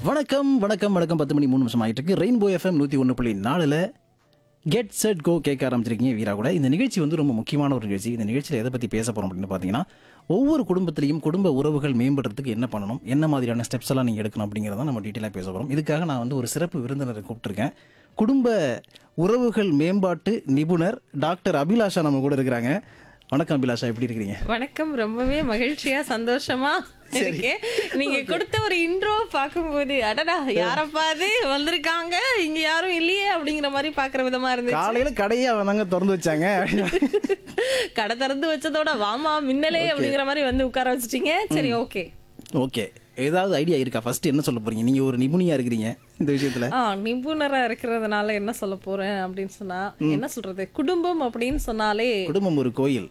வணக்கம் வணக்கம் வணக்கம் பத்து மணி மூணு நிமிஷம் ஆகிட்டு இருக்கு ரெயின்போ எஃப்எம் நூற்றி ஒன்று புள்ளி நாலில் கெட் செட் கோ கேட்க ஆரம்பிச்சிருக்கீங்க வீரா கூட இந்த நிகழ்ச்சி வந்து ரொம்ப முக்கியமான ஒரு நிகழ்ச்சி இந்த நிகழ்ச்சியில் எதை பற்றி பேச போகிறோம் அப்படின்னு பார்த்தீங்கன்னா ஒவ்வொரு குடும்பத்திலையும் குடும்ப உறவுகள் மேம்படுறதுக்கு என்ன பண்ணணும் என்ன மாதிரியான ஸ்டெப்ஸ் எல்லாம் நீங்கள் எடுக்கணும் அப்படிங்கிறத நம்ம டீட்டெயிலாக பேச போகிறோம் இதுக்காக நான் வந்து ஒரு சிறப்பு விருந்தினரை கூப்பிட்டுருக்கேன் குடும்ப உறவுகள் மேம்பாட்டு நிபுணர் டாக்டர் அபிலாஷா நம்ம கூட இருக்கிறாங்க வணக்கம் அபிலாஷா எப்படி இருக்கிறீங்க வணக்கம் ரொம்பவே மகிழ்ச்சியா சந்தோஷமா இருக்கேன் நீங்க கொடுத்த ஒரு இன்ட்ரோ பார்க்கும்போது அடடா யாரப்பா அது வந்திருக்காங்க இங்க யாரும் இல்லையே அப்படிங்கிற மாதிரி பாக்குற விதமா இருந்துச்சு காலையில் கடையை வந்தாங்க திறந்து வச்சாங்க கடை திறந்து வச்சதோட வாமா மின்னலே அப்படிங்கிற மாதிரி வந்து உட்கார வச்சுட்டீங்க சரி ஓகே ஓகே ஏதாவது ஐடியா இருக்கா ஃபர்ஸ்ட் என்ன சொல்ல போறீங்க நீங்க ஒரு நிபுணியா இருக்கிறீங்க இந்த விஷயத்துல ஆ நிபுணரா இருக்கிறதுனால என்ன சொல்ல போறேன் அப்படின்னு சொன்னா என்ன சொல்றது குடும்பம் அப்படின்னு சொன்னாலே குடும்பம் ஒரு கோயில்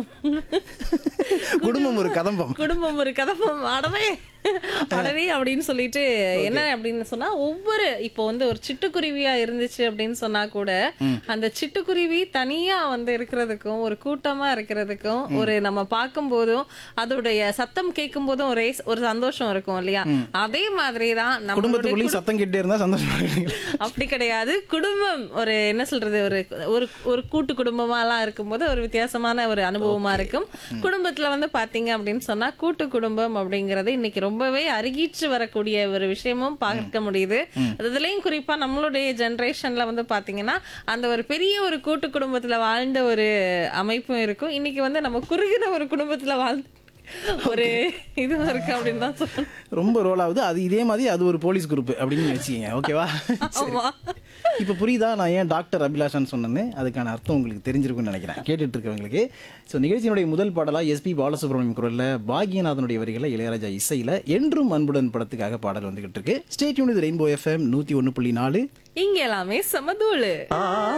குடும்பம் ஒரு கதம்பம் குடும்பம் ஒரு கதப்பம் அடவே அடவே அப்படின்னு சொல்லிட்டு என்ன அப்படின்னு சொன்னா ஒவ்வொரு இப்போ வந்து ஒரு சிட்டுக்குருவியா இருந்துச்சு அப்படின்னு சொன்னா கூட அந்த சிட்டுக்குருவி தனியா வந்து இருக்கிறதுக்கும் ஒரு கூட்டமா இருக்கிறதுக்கும் ஒரு நம்ம பார்க்கும் போதும் அதோடைய சத்தம் கேட்கும் போதும் ஒரே ஒரு சந்தோஷம் இருக்கும் இல்லையா அதே மாதிரிதான் நம்மளுடைய குடும்பத்துக்குள்ளேயும் சத்தம் கேட்டே இருந்தா சந்தோஷமா இருக்கீங்களா? அப்படி கிடையாது குடும்பம் ஒரு என்ன சொல்றது ஒரு ஒரு ஒரு கூட்டு குடும்பமா எல்லாம் இருக்கும்போது ஒரு வித்தியாசமான ஒரு அனுபவமா இருக்கும் குடும்பத்துல வந்து பாத்தீங்க அப்படின்னு சொன்னா கூட்டு குடும்பம் அப்படிங்கறது இன்னைக்கு ரொம்பவே அருகிற்று வரக்கூடிய ஒரு விஷயமும் பார்க்க முடியுது அதுலயும் குறிப்பா நம்மளுடைய ஜெனரேஷன்ல வந்து பாத்தீங்கன்னா அந்த ஒரு பெரிய ஒரு கூட்டு குடும்பத்துல வாழ்ந்த ஒரு அமைப்பும் இருக்கும் இன்னைக்கு வந்து நம்ம குறுகின ஒரு குடும்பத்துல வாழ்ந்து ஒரு இதுவும் இருக்கு அப்படின்னு தான் சொல்லணும் ரொம்ப ரோல் ஆகுது அது இதே மாதிரி அது ஒரு போலீஸ் குரூப் அப்படின்னு வச்சுக்கீங்க ஓகேவா ஆமா இப்போ புரியுதா நான் ஏன் டாக்டர் அபிலாஷான்னு சொன்னேன்னு அதுக்கான அர்த்தம் உங்களுக்கு தெரிஞ்சிருக்கும்னு நினைக்கிறேன் கேட்டுட்டு இருக்கவங்களுக்கு ஸோ நிகழ்ச்சியினுடைய முதல் பாடலா எஸ்பி பாலசுப்ரமணியம் குரல்ல பாக்யநாதனுடைய வரிகளை இளையராஜா இசையில என்றும் அன்புடன் படத்துக்காக பாடல் வந்துகிட்டு இருக்கு ஸ்டேட்யூன் இது ரெயின்போ எஃப்எம் நூற்றி ஒன்று புள்ளி நாலு இங்க எல்லாமே சமதூளு